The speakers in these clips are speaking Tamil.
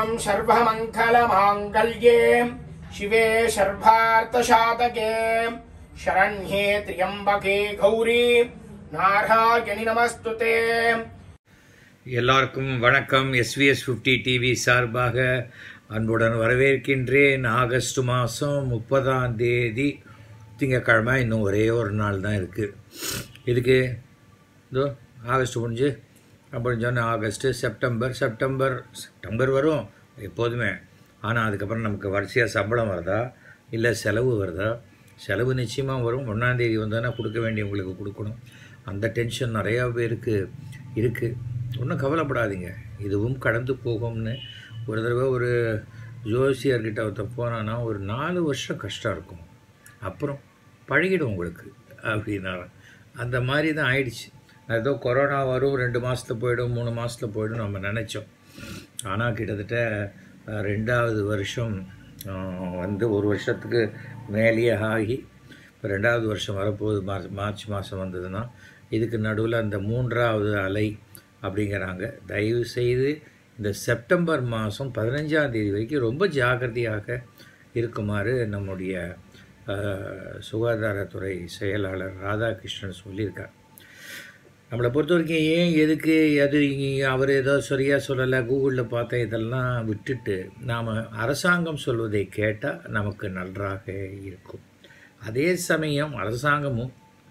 ॐ सर्वमङ्गलमाङ्गल्ये शिवे सर्वार्थसाधके शरण्ये त्र्यम्बके गौरी नारायणि नमस्तुते எல்லாருக்கும் வணக்கம் எஸ்விஎஸ் ஃபிஃப்டி டிவி சார்பாக அன்புடன் வரவேற்கின்றேன் ஆகஸ்ட் மாதம் முப்பதாம் தேதி திங்கக்கிழமை இன்னும் ஒரே ஒரு நாள் தான் இருக்குது இதுக்கு இதோ ஆகஸ்ட் முடிஞ்சு அப்புறம் சொன்ன ஆகஸ்ட்டு செப்டம்பர் செப்டம்பர் செப்டம்பர் வரும் எப்போதுமே ஆனால் அதுக்கப்புறம் நமக்கு வரிசையாக சம்பளம் வருதா இல்லை செலவு வருதா செலவு நிச்சயமாக வரும் ஒன்றாந்தேதி வந்தோன்னா கொடுக்க வேண்டியவங்களுக்கு கொடுக்கணும் அந்த டென்ஷன் நிறையா பேருக்கு இருக்குது ஒன்றும் கவலைப்படாதீங்க இதுவும் கடந்து போகும்னு ஒரு தடவை ஒரு ஜோசியர்கிட்ட ஒருத்தன் போனான்னா ஒரு நாலு வருஷம் கஷ்டம் இருக்கும் அப்புறம் பழகிடும் உங்களுக்கு அப்படின்னா அந்த மாதிரி தான் ஆயிடுச்சு ஏதோ கொரோனா வரும் ரெண்டு மாதத்தில் போயிடும் மூணு மாதத்தில் போயிடும் நம்ம நினச்சோம் ஆனால் கிட்டத்தட்ட அஹ், ரெண்டாவது வருஷம் அஹ், வந்து ஒரு வருஷத்துக்கு மேலேயே ஆகி இப்போ ரெண்டாவது வருஷம் வரப்போகுது மார்ச் மார்ச் மாதம் வந்ததுன்னா இதுக்கு நடுவில் அந்த மூன்றாவது அலை அப்படிங்கிறாங்க தயவு செய்து இந்த செப்டம்பர் மாதம் பதினஞ்சாம் தேதி வரைக்கும் ரொம்ப ஜாக்கிரதையாக இருக்குமாறு நம்முடைய அஹ், சுகாதாரத்துறை செயலாளர் ராதாகிருஷ்ணன் சொல்லியிருக்கார் நம்மளை பொறுத்த வரைக்கும் ஏன் எதுக்கு அது அவர் ஏதோ சரியாக சொல்லலை கூகுளில் பார்த்த இதெல்லாம் விட்டுட்டு நாம் அரசாங்கம் சொல்வதை கேட்டால் நமக்கு நன்றாக இருக்கும் அதே சமயம் அரசாங்கமும்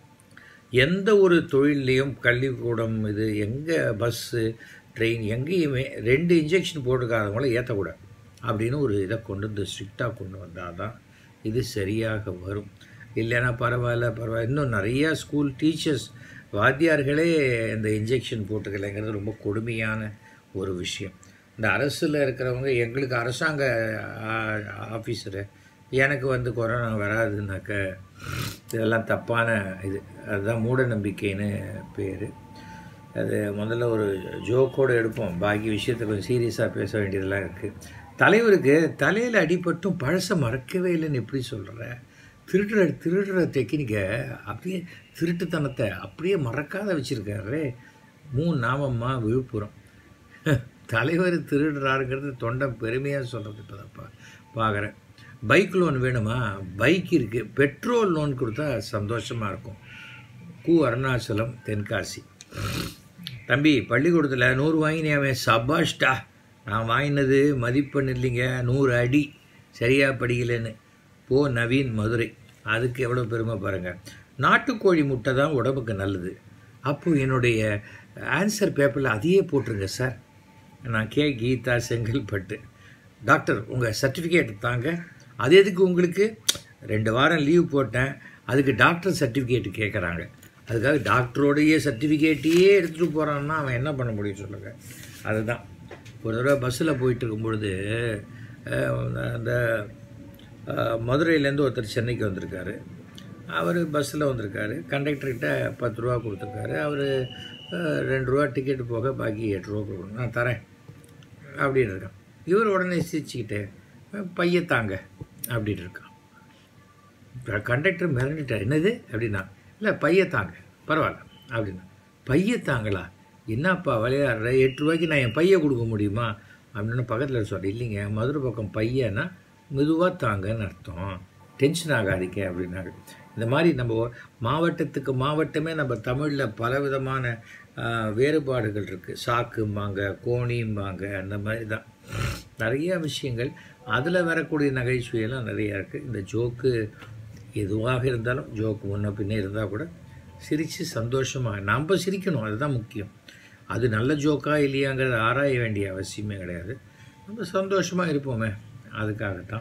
எந்த ஒரு தொழிலையும் கல்விக்கூடம் இது எங்கே பஸ்ஸு ட்ரெயின் எங்கேயுமே ரெண்டு இன்ஜெக்ஷன் போட்டுக்காதவங்கள ஏற்றக்கூடாது அப்படின்னு ஒரு இதை கொண்டு வந்து ஸ்ட்ரிக்டாக கொண்டு வந்தால் தான் இது சரியாக வரும் இல்லைன்னா பரவாயில்ல பரவாயில்ல இன்னும் நிறையா ஸ்கூல் டீச்சர்ஸ் வாத்தியார்களே இந்த இன்ஜெக்ஷன் போட்டுக்கலைங்கிறது ரொம்ப கொடுமையான ஒரு விஷயம் இந்த அரசில் இருக்கிறவங்க எங்களுக்கு அரசாங்க ஆஃபீஸரு எனக்கு வந்து கொரோனா வராதுனாக்க இதெல்லாம் தப்பான இது அதுதான் மூட நம்பிக்கைன்னு பேர் அது முதல்ல ஒரு ஜோக்கோடு எடுப்போம் பாக்கி விஷயத்தை கொஞ்சம் சீரியஸாக பேச வேண்டியதெல்லாம் இருக்குது தலைவருக்கு தலையில் அடிபட்டும் பழசை மறக்கவே இல்லைன்னு எப்படி சொல்கிற திருடுற திருடுற டெக்னிக்கை அப்படியே திருட்டுத்தனத்தை அப்படியே மறக்காத வச்சுருக்காரு மூணு நாமம்மா விழுப்புரம் தலைவர் திருடுறாருங்கிறது தொண்டை பெருமையாக சொல்கிறது இப்போ தான் பா பார்க்குறேன் பைக் லோன் வேணுமா பைக் இருக்குது பெட்ரோல் லோன் கொடுத்தா சந்தோஷமாக இருக்கும் கு அருணாச்சலம் தென்காசி தம்பி பள்ளிக்கூடத்தில் நூறு வாங்கினியாமே சபாஷ்டா நான் வாங்கினது மதிப்பெண் இல்லைங்க நூறு அடி சரியாக படிக்கலைன்னு போ நவீன் மதுரை அதுக்கு எவ்வளோ பெருமை பாருங்கள் நாட்டுக்கோழி முட்டை தான் உடம்புக்கு நல்லது அப்போது என்னுடைய ஆன்சர் பேப்பரில் அதையே போட்டுருங்க சார் நான் கே கீதா செங்கல்பட்டு டாக்டர் உங்கள் சர்டிஃபிகேட் தாங்க அது எதுக்கு உங்களுக்கு ரெண்டு வாரம் லீவ் போட்டேன் அதுக்கு டாக்டர் சர்டிஃபிகேட் கேட்குறாங்க அதுக்காக டாக்டரோடைய சர்டிஃபிகேட்டையே எடுத்துகிட்டு போகிறான்னா அவன் என்ன பண்ண முடியும் சொல்லுங்க அதுதான் ஒரு தடவை பஸ்ஸில் போயிட்டு இருக்கும்பொழுது அஹ், அந்த அஹ், மதுரையிலேருந்து ஒருத்தர் சென்னைக்கு வந்திருக்காரு அவர் பஸ்ஸில் வந்திருக்காரு கண்டக்டர்கிட்ட பத்து ரூபா கொடுத்துருக்காரு அவர் ரெண்டு ரூபா டிக்கெட்டு போக பாக்கி எட்டு ரூபா கொடுக்கணும் நான் தரேன் அப்படின்னு இருக்கான் இவர் உடனே சிரிச்சுக்கிட்டு பைய தாங்க அப்படின்னு இருக்கான் கண்டக்டர் மிரண்டுட்டார் என்னது அப்படின்னா இல்லை பைய தாங்க பரவாயில்ல அப்படின்னா பைய தாங்களா என்னப்பா விளையாடுற எட்டு ரூபாய்க்கு நான் என் பைய கொடுக்க முடியுமா அப்படின்னு பக்கத்தில் சொல்கிறேன் இல்லைங்க மதுரை பக்கம் பையனா மெதுவாக தாங்கன்னு அர்த்தம் டென்ஷன் ஆகாதீங்க அப்படின்னாரு இந்த மாதிரி நம்ம மாவட்டத்துக்கு மாவட்டமே நம்ம தமிழில் பலவிதமான ஆஹ், வேறுபாடுகள் இருக்குது சாக்கும்பாங்க கோணிம்பாங்க அந்த மாதிரி தான் நிறைய விஷயங்கள் அதில் வரக்கூடிய நகைச்சுவையெல்லாம் நிறையா இருக்குது இந்த ஜோக்கு எதுவாக இருந்தாலும் ஜோக்கு முன்ன பின்னே இருந்தால் கூட சிரித்து சந்தோஷமாக நம்ம சிரிக்கணும் அதுதான் முக்கியம் அது நல்ல ஜோக்கா இல்லையாங்கிறத ஆராய வேண்டிய அவசியமே கிடையாது நம்ம சந்தோஷமாக இருப்போமே அதுக்காகத்தான்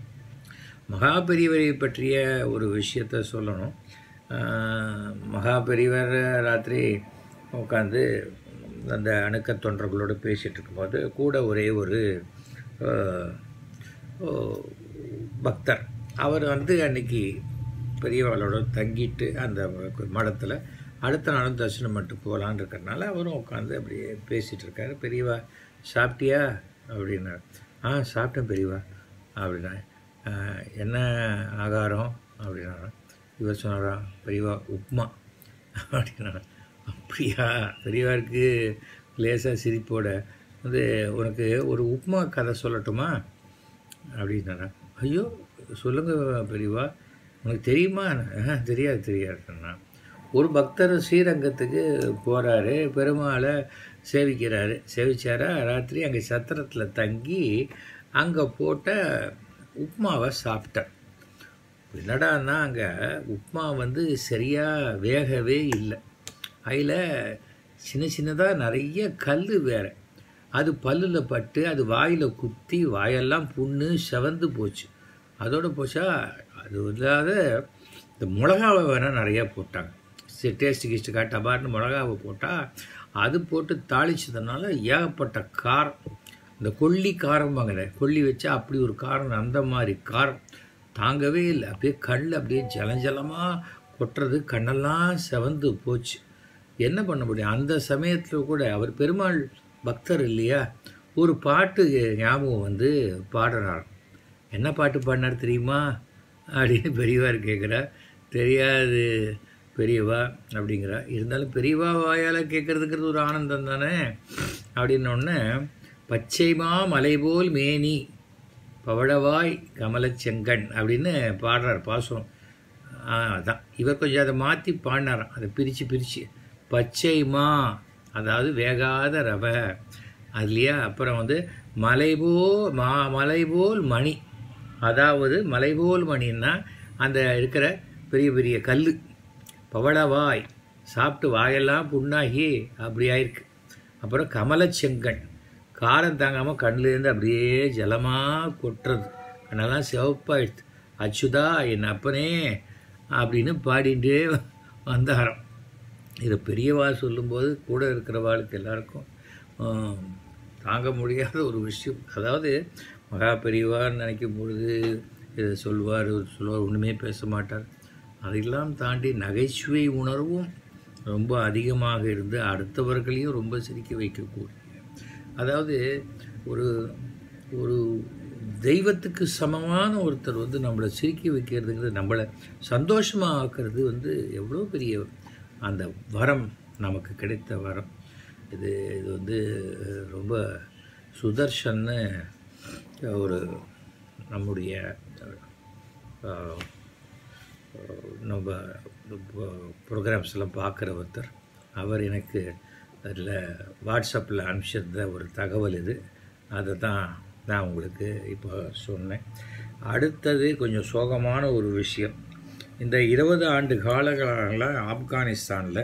மகா பெரியவரை பற்றிய ஒரு விஷயத்த சொல்லணும் ஆஹ், மகா பெரியவர் ராத்திரி உட்காந்து அந்த அணுக்க தொண்டர்களோடு பேசிகிட்டு இருக்கும்போது கூட ஒரே ஒரு ஆஹ், ஓ, பக்தர் அவர் வந்து அன்னைக்கு பெரியவாளோட தங்கிட்டு அந்த மடத்தில் அடுத்த நாளும் தரிசனம் மட்டும் போகலான்னு இருக்கிறனால அவரும் உட்காந்து அப்படியே பேசிகிட்டு இருக்காரு பெரியவா சாப்பிட்டியா அப்படின்னாரு ஆ சாப்பிட்டேன் பெரியவா அப்படின்னா "ஆ, என்ன ஆகாரம் அப்படின்னா இவர் சொன்னாரா பெரியவா உப்மா அப்படின்னா அப்படியா பெரியவாருக்கு லேசாக சிரிப்போட வந்து உனக்கு ஒரு உப்புமா கதை சொல்லட்டுமா அப்படின்னாரா ஐயோ சொல்லுங்க பெரியவா உனக்கு தெரியுமா "ஆஹா, தெரியாது தெரியாதுன்னா ஒரு பக்தர் ஸ்ரீரங்கத்துக்கு போகிறாரு பெருமாளை சேவிக்கிறாரு சேவிச்சாரா ராத்திரி அங்கே சத்திரத்தில் தங்கி அங்கே போட்ட உப்புமாவை சாப்பிட்டார் என்னடான்னா அங்கே உப்புமா வந்து சரியாக வேகவே இல்லை அதில் சின்ன சின்னதாக நிறைய கல் வேறு அது பல்லில் பட்டு அது வாயில் குத்தி வாயெல்லாம் புண்ணு செவந்து போச்சு அதோட போச்சா அது இல்லாத இந்த மிளகாவை வேணால் நிறையா போட்டாங்க சரி டேஸ்ட்டு கீஸ்ட்டு காட்டா பாருன்னு மிளகாவை போட்டால் அது போட்டு தாளிச்சதுனால ஏகப்பட்ட காரம் இந்த கொல்லி காரம்பாங்கல்ல கொல்லி வச்சா அப்படி ஒரு காரம் அந்த மாதிரி காரம் தாங்கவே இல்லை அப்படியே கல் அப்படியே ஜலஜலமாக கொட்டுறது கண்ணெல்லாம் செவந்து போச்சு என்ன பண்ண முடியும் அந்த சமயத்தில் கூட அவர் பெருமாள் பக்தர் இல்லையா ஒரு பாட்டு ஞாபகம் வந்து பாடுறார் என்ன பாட்டு பாடினார் தெரியுமா அப்படின்னு பெரியவார் கேட்குறா தெரியாது பெரியவா அப்படிங்கிறா இருந்தாலும் பெரியவா வாயால் கேட்குறதுங்கிறது ஒரு ஆனந்தம் தானே அப்படின்னொடனே பச்சைமா மலை போல் மேனி பவழவாய் கமலச்செங்கண் அப்படின்னு பாடுறார் பாசுரம் ஆ, அதான் இவர் கொஞ்சம் அதை மாற்றி பாடினாராம் அதை பிரித்து பிரித்து பச்சைமா அதாவது வேகாத ரவை அதுலையா அப்புறம் வந்து மலைபோ மா மலைபோல் மணி அதாவது மலைபோல் மணின்னா அந்த இருக்கிற பெரிய பெரிய கல் பவளவாய் சாப்பிட்டு வாயெல்லாம் புண்ணாகி அப்படி ஆயிருக்கு அப்புறம் கமலச்செங்கண் காரம் தாங்காமல் கண்ணிலேருந்து அப்படியே ஜலமாக கொட்டுறது கண்ணெல்லாம் சிவப்பாயிடுது அச்சுதா என் அப்பனே அப்படின்னு பாடிட்டே வந்தாராம் இதை பெரியவா சொல்லும்போது கூட இருக்கிறவாளுக்கு எல்லாருக்கும் ஆம், தாங்க முடியாத ஒரு விஷயம் அதாவது மகா பெரியவான்னு நினைக்கும் பொழுது இதை சொல்வார் சொல்லுவார் ஒன்றுமே பேச மாட்டார் அதையெல்லாம் தாண்டி நகைச்சுவை உணர்வும் ரொம்ப அதிகமாக இருந்து அடுத்தவர்களையும் ரொம்ப சிரிக்க வைக்கக்கூடிய அதாவது ஒரு ஒரு தெய்வத்துக்கு சமமான ஒருத்தர் வந்து நம்மளை சிரிக்க வைக்கிறதுங்கிறது நம்மளை சந்தோஷமாக ஆக்குறது வந்து எவ்வளோ பெரிய அந்த வரம் நமக்கு கிடைத்த வரம் இது இது வந்து ரொம்ப சுதர்ஷன்னு ஒரு நம்முடைய அஹ், நம்ம ப்ரோக்ராம்ஸ் எல்லாம் பார்க்குற ஒருத்தர் அவர் எனக்கு அதில் வாட்ஸ்அப்பில் அனுப்பிச்சிருந்த ஒரு தகவல் இது அதை தான் நான் உங்களுக்கு இப்போ சொன்னேன் அடுத்தது கொஞ்சம் சோகமான ஒரு விஷயம் இந்த இருபது ஆண்டு காலங்களாக ஆப்கானிஸ்தானில்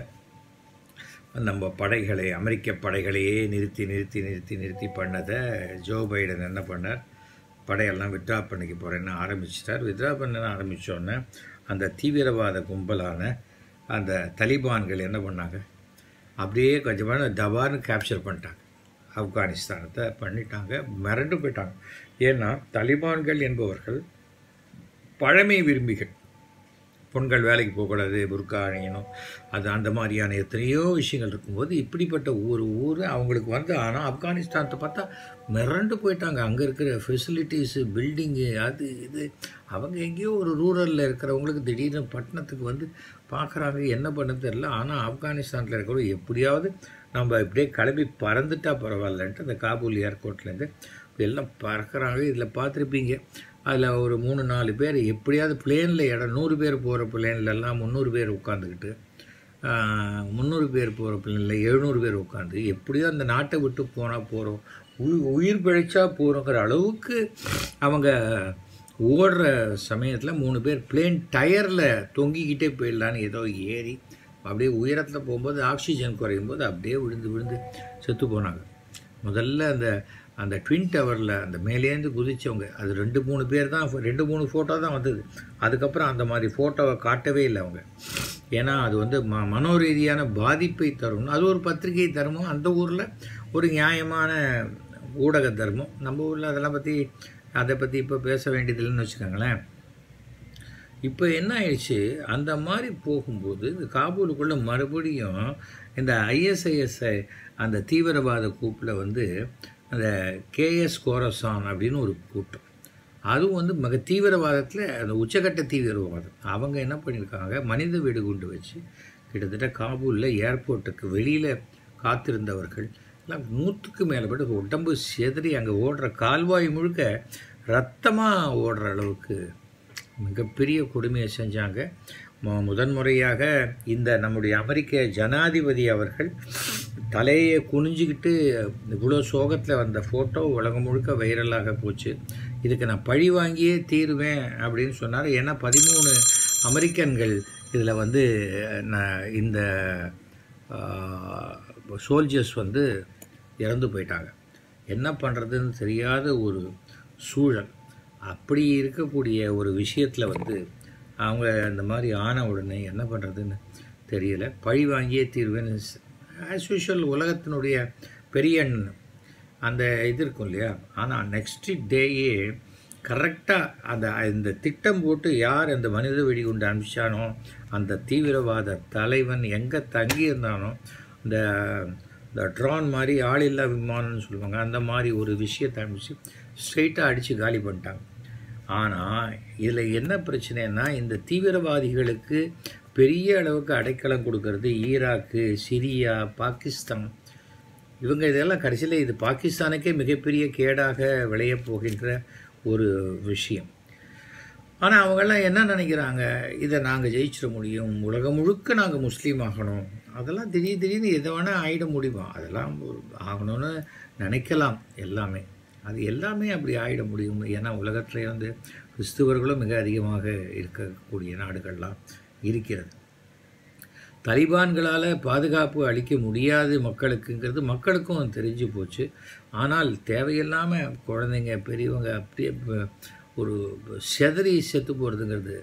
நம்ம படைகளை அமெரிக்க படைகளையே நிறுத்தி நிறுத்தி நிறுத்தி நிறுத்தி பண்ணதை ஜோ பைடன் என்ன பண்ணார் படையெல்லாம் வித்ரா பண்ணிக்க போகிறேன்னு ஆரம்பிச்சிட்டார் வித்ரா பண்ண ஆரம்பித்தோடனே அந்த தீவிரவாத கும்பலான அந்த தலிபான்கள் என்ன பண்ணாங்க அப்படியே கொஞ்சமான டபார்னு கேப்சர் பண்ணிட்டாங்க ஆப்கானிஸ்தானத்தை பண்ணிட்டாங்க மிரண்டு போயிட்டாங்க ஏன்னா தலிபான்கள் என்பவர்கள் பழமை விரும்பிகள் பெண்கள் வேலைக்கு போகக்கூடாது புர்கா அணியணும் அது அந்த மாதிரியான எத்தனையோ விஷயங்கள் இருக்கும்போது இப்படிப்பட்ட ஒரு ஊர் அவங்களுக்கு வந்து ஆனால் ஆப்கானிஸ்தானத்தை பார்த்தா மிரண்டு போயிட்டாங்க அங்கே இருக்கிற ஃபெசிலிட்டிஸு பில்டிங்கு அது இது அவங்க எங்கேயோ ஒரு ரூரலில் இருக்கிறவங்களுக்கு திடீர்னு பட்டணத்துக்கு வந்து பார்க்குறாங்க என்ன பண்ண தெரில ஆனால் ஆப்கானிஸ்தானில் இருக்கிறவங்க எப்படியாவது நம்ம இப்படியே கிளம்பி பறந்துட்டா பரவாயில்லன்ட்டு அந்த காபூல் ஏர்போர்ட்லேருந்து எல்லாம் பறக்கிறாங்க இதில் பார்த்துருப்பீங்க அதில் ஒரு மூணு நாலு பேர் எப்படியாவது பிளேனில் இடம் நூறு பேர் போகிற பிளேன்லலாம் முந்நூறு பேர் உட்காந்துக்கிட்டு முந்நூறு பேர் போகிற பிளேனில் எழுநூறு பேர் உட்காந்து எப்படியோ அந்த நாட்டை விட்டு போனால் போகிறோம் உயிர் உயிர் பிழைச்சா போகிறோங்கிற அளவுக்கு அவங்க ஓடுற சமயத்தில் மூணு பேர் பிளேன் டயரில் தொங்கிக்கிட்டே போயிடலான்னு ஏதோ ஏறி அப்படியே உயரத்தில் போகும்போது ஆக்சிஜன் குறையும் போது அப்படியே விழுந்து விழுந்து செத்து போனாங்க முதல்ல அந்த அந்த ட்வின் டவரில் அந்த மேலேருந்து குதிச்சவங்க அது ரெண்டு மூணு பேர் தான் ரெண்டு மூணு ஃபோட்டோ தான் வந்தது அதுக்கப்புறம் அந்த மாதிரி ஃபோட்டோவை காட்டவே இல்லை அவங்க ஏன்னா அது வந்து ம மனோரீதியான பாதிப்பை தரும் அது ஒரு பத்திரிகை தர்மம் அந்த ஊரில் ஒரு நியாயமான ஊடக தர்மம் நம்ம ஊரில் அதெல்லாம் பற்றி அதை பற்றி இப்போ பேச வேண்டியதில்லைன்னு வச்சுக்கோங்களேன் இப்போ என்ன ஆயிடுச்சு அந்த மாதிரி போகும்போது இந்த காபூலுக்குள்ளே மறுபடியும் இந்த ஐஎஸ்ஐஎஸ்ஐ அந்த தீவிரவாத கூப்பில் வந்து அந்த கேஎஸ் கோரசான் அப்படின்னு ஒரு கூட்டம் அதுவும் வந்து மிக தீவிரவாதத்தில் அந்த உச்சக்கட்ட தீவிரவாதம் அவங்க என்ன பண்ணியிருக்காங்க மனித வெடிகுண்டு வச்சு கிட்டத்தட்ட காபூலில் ஏர்போர்ட்டுக்கு வெளியில் காத்திருந்தவர்கள் எல்லாம் நூற்றுக்கு மேலே போட்டு உடம்பு செதறி அங்கே ஓடுற கால்வாய் முழுக்க ரத்தமாக ஓடுற அளவுக்கு மிகப்பெரிய கொடுமையை செஞ்சாங்க மு- முதன்முறையாக இந்த நம்முடைய அமெரிக்க ஜனாதிபதி அவர்கள் தலையை குனிஞ்சிக்கிட்டு இவ்வளோ சோகத்தில் வந்த ஃபோட்டோ உலகம் முழுக்க வைரலாக போச்சு இதுக்கு நான் பழி வாங்கியே தீருவேன் அப்படின்னு சொன்னார் ஏன்னா பதிமூணு அமெரிக்கன்கள் இதில் வந்து நான் இந்த சோல்ஜர்ஸ் வந்து இறந்து போயிட்டாங்க என்ன பண்ணுறதுன்னு தெரியாத ஒரு சூழல் அப்படி இருக்கக்கூடிய ஒரு விஷயத்தில் வந்து அவங்க இந்த மாதிரி ஆன உடனே என்ன பண்ணுறதுன்னு தெரியல பழி வாங்கியே தீர்வேன்னு ஆஸ் யூஷுவல் உலகத்தினுடைய பெரிய அண்ணன் அந்த இது இருக்கும் இல்லையா ஆனால் நெக்ஸ்ட் டேயே கரெக்டாக அந்த இந்த திட்டம் போட்டு யார் அந்த மனித வெடிகுண்டு அனுப்பிச்சானோ அந்த தீவிரவாத தலைவன் எங்கே தங்கியிருந்தானோ இந்த இந்த ட்ரான் மாதிரி ஆளில்லா விமானம்னு சொல்லுவாங்க அந்த மாதிரி ஒரு விஷயத்தை அனுப்பிச்சு ஸ்ட்ரெயிட்டாக அடித்து காலி பண்ணிட்டாங்க ஆனால் இதில் என்ன பிரச்சனைன்னா இந்த தீவிரவாதிகளுக்கு பெரிய அளவுக்கு அடைக்கலம் கொடுக்கறது ஈராக்கு சிரியா பாகிஸ்தான் இவங்க இதெல்லாம் கடைசியில் இது பாகிஸ்தானுக்கே மிகப்பெரிய கேடாக விளையப் போகின்ற ஒரு விஷயம் ஆனால் அவங்கெல்லாம் என்ன நினைக்கிறாங்க இதை நாங்கள் ஜெயிச்சிட முடியும் உலகம் முழுக்க நாங்கள் முஸ்லீம் ஆகணும் அதெல்லாம் திடீர் திடீர்னு எதை வேணால் ஆகிட முடியுமா அதெல்லாம் ஒரு ஆகணும்னு நினைக்கலாம் எல்லாமே அது எல்லாமே அப்படி ஆகிட முடியும் ஏன்னா உலகத்திலே வந்து கிறிஸ்துவர்களும் மிக அதிகமாக இருக்கக்கூடிய நாடுகள்லாம் இருக்கிறது தலிபான்களால் பாதுகாப்பு அளிக்க முடியாது மக்களுக்குங்கிறது மக்களுக்கும் தெரிஞ்சு போச்சு ஆனால் தேவையில்லாமல் குழந்தைங்க பெரியவங்க அப்படியே ப- ஒரு செதறி செத்து போகிறதுங்கிறது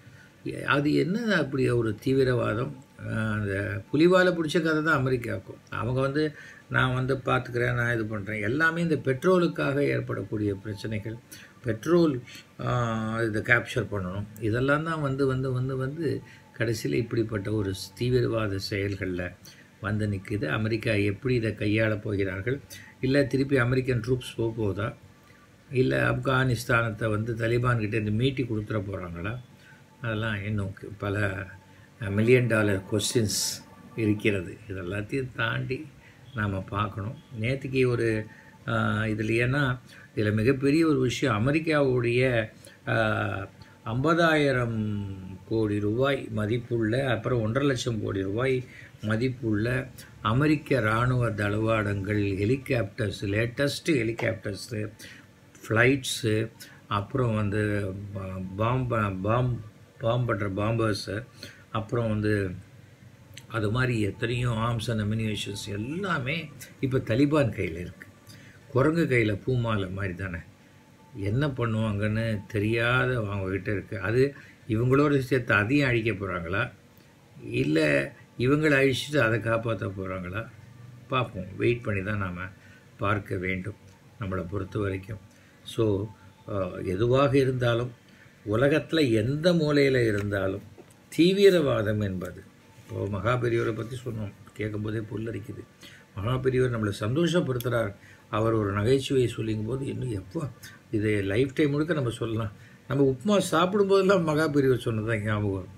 அது என்ன அப்படி ஒரு தீவிரவாதம் அஹ் அந்த புலிவாலை பிடிச்ச கதை தான் அமெரிக்காவுக்கும் அவங்க வந்து நான் வந்து பார்த்துக்கிறேன் நான் இது பண்ணுறேன் எல்லாமே இந்த பெட்ரோலுக்காக ஏற்படக்கூடிய பிரச்சனைகள் பெட்ரோல் ஆஹ் இதை கேப்சர் பண்ணணும் இதெல்லாம் தான் வந்து வந்து வந்து வந்து கடைசியில் இப்படிப்பட்ட ஒரு தீவிரவாத செயல்களில் வந்து நிற்குது அமெரிக்கா எப்படி இதை கையாளப் போகிறார்கள் இல்லை திருப்பி அமெரிக்கன் ட்ரூப்ஸ் போக போதா இல்லை ஆப்கானிஸ்தானத்தை வந்து தலிபான்கிட்ட இருந்து மீட்டி கொடுத்துட போகிறாங்களா அதெல்லாம் இன்னும் கு- பல மில்லியன் டாலர் கொஸ்டின்ஸ் இருக்கிறது இதெல்லாத்தையும் தாண்டி நாம் பார்க்கணும் நேற்றுக்கு ஒரு இதில் ஏன்னா இதில் மிகப்பெரிய ஒரு விஷயம் அமெரிக்காவுடைய ஐம்பதாயிரம் கோடி ரூபாய் மதிப்புள்ள அப்புறம் ஒன்றரை லட்சம் கோடி ரூபாய் மதிப்புள்ள அமெரிக்க இராணுவ தளவாடங்கள் ஹெலிகாப்டர்ஸ் லேட்டஸ்ட்டு ஹெலிகாப்டர்ஸு ஃப்ளைட்ஸு அப்புறம் வந்து பாம்ப பாம் பாம் பண்ணுற பாம்பர்ஸு அப்புறம் வந்து அது மாதிரி எத்தனையோ ஆர்ம்ஸ் அண்ட் அமினியேஷன்ஸ் எல்லாமே இப்போ தலிபான் கையில் இருக்குது குரங்கு கையில் பூமாலை மாதிரி தானே என்ன பண்ணுவாங்கன்னு தெரியாத அவங்கக்கிட்ட இருக்குது அது இவங்களோட சேர்த்து அதையும் அழிக்க போகிறாங்களா இல்லை இவங்களை அழிச்சிட்டு அதை காப்பாற்ற போகிறாங்களா பார்ப்போம் வெயிட் பண்ணி தான் நாம் பார்க்க வேண்டும் நம்மளை பொறுத்த வரைக்கும் ஸோ எதுவாக இருந்தாலும் உலகத்தில் எந்த மூலையில் இருந்தாலும் தீவிரவாதம் என்பது இப்போ மகாபெரியவரை பற்றி சொன்னோம் கேட்கும்போதே புல்லரிக்குது மகாபெரியவர் நம்மளை சந்தோஷப்படுத்துகிறார் அவர் ஒரு நகைச்சுவையை சொல்லிங்கும்போது இன்னும் எப்போ இது லைஃப் டைம் முழுக்க நம்ம சொல்லலாம் நம்ம உப்புமா சாப்பிடும்போதெல்லாம் மகாபெரியவர் சொன்னதான் ஞாபகம் வரும்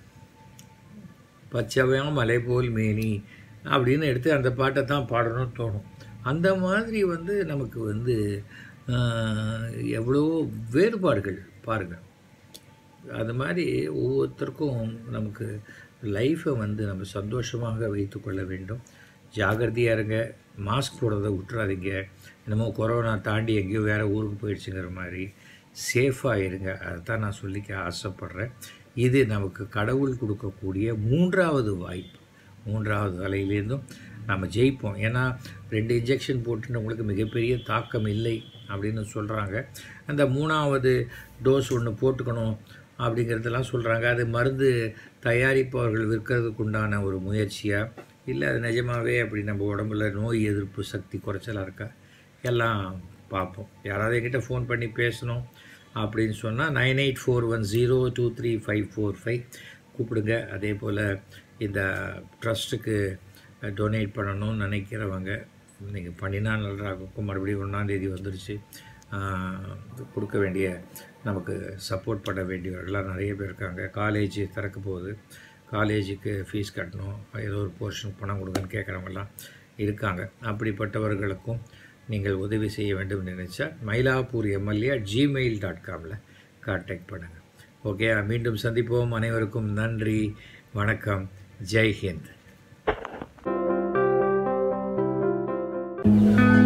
பச்சைவையாம் மலை போல் மேனி அப்படின்னு எடுத்து அந்த பாட்டை தான் பாடணும்னு தோணும் அந்த மாதிரி வந்து நமக்கு வந்து ஆஹ், எவ்வளவோ வேறுபாடுகள் பாருங்கள் அது மாதிரி ஒவ்வொருத்தருக்கும் நமக்கு லைஃப்பை வந்து நம்ம சந்தோஷமாக வைத்துக்கொள்ள வேண்டும் ஜாகிரதையாக இருங்க மாஸ்க் போடுறதை விட்டுறாதீங்க என்னமோ கொரோனா தாண்டி எங்கேயோ வேறு ஊருக்கு போயிடுச்சுங்கிற மாதிரி சேஃபாக இருங்க அதை தான் நான் சொல்லிக்க ஆசைப்பட்றேன் இது நமக்கு கடவுள் கொடுக்கக்கூடிய மூன்றாவது வாய்ப்பு மூன்றாவது வேலையிலேருந்தும் நம்ம ஜெயிப்போம் ஏன்னா ரெண்டு இன்ஜெக்ஷன் போட்டுன்னு உங்களுக்கு மிகப்பெரிய தாக்கம் இல்லை அப்படின்னு சொல்கிறாங்க அந்த மூணாவது டோஸ் ஒன்று போட்டுக்கணும் அப்படிங்கிறதெல்லாம் சொல்கிறாங்க அது மருந்து தயாரிப்பவர்கள் விற்கிறதுக்கு உண்டான ஒரு முயற்சியாக இல்லை அது நிஜமாவே அப்படி நம்ம உடம்புல நோய் எதிர்ப்பு சக்தி குறைச்சலாக இருக்கா எல்லாம் பார்ப்போம் யாராவது என்கிட்ட ஃபோன் பண்ணி பேசணும் அப்படின்னு சொன்னால் nine eight four one zero two three five four five கூப்பிடுங்க அதே போல் இந்த ட்ரஸ்ட்டுக்கு டொனேட் பண்ணணும்னு நினைக்கிறவங்க நீங்கள் பண்ணினா நல்லா இருக்கும் மறுபடியும் ஒன்றாந்தேதி வந்துருச்சு ஆஹ், கொடுக்க வேண்டிய நமக்கு சப்போர்ட் பண்ண வேண்டியவர்கள்லாம் நிறைய பேர் இருக்காங்க காலேஜ் திறக்க போகுது காலேஜுக்கு ஃபீஸ் கட்டணும் ஏதோ ஒரு போர்ஷன் பணம் கொடுங்கன்னு கேட்குறவங்கலாம் இருக்காங்க அப்படிப்பட்டவர்களுக்கும் நீங்கள் உதவி செய்ய வேண்டும் நினைச்சா மயிலாப்பூர் எம்எல்ஏ ஜிமெயில் டாட் காமில் கான்டாக்ட் பண்ணுங்கள் ஓகே மீண்டும் சந்திப்போம் அனைவருக்கும் நன்றி வணக்கம் ஜெய் ஹிந்த்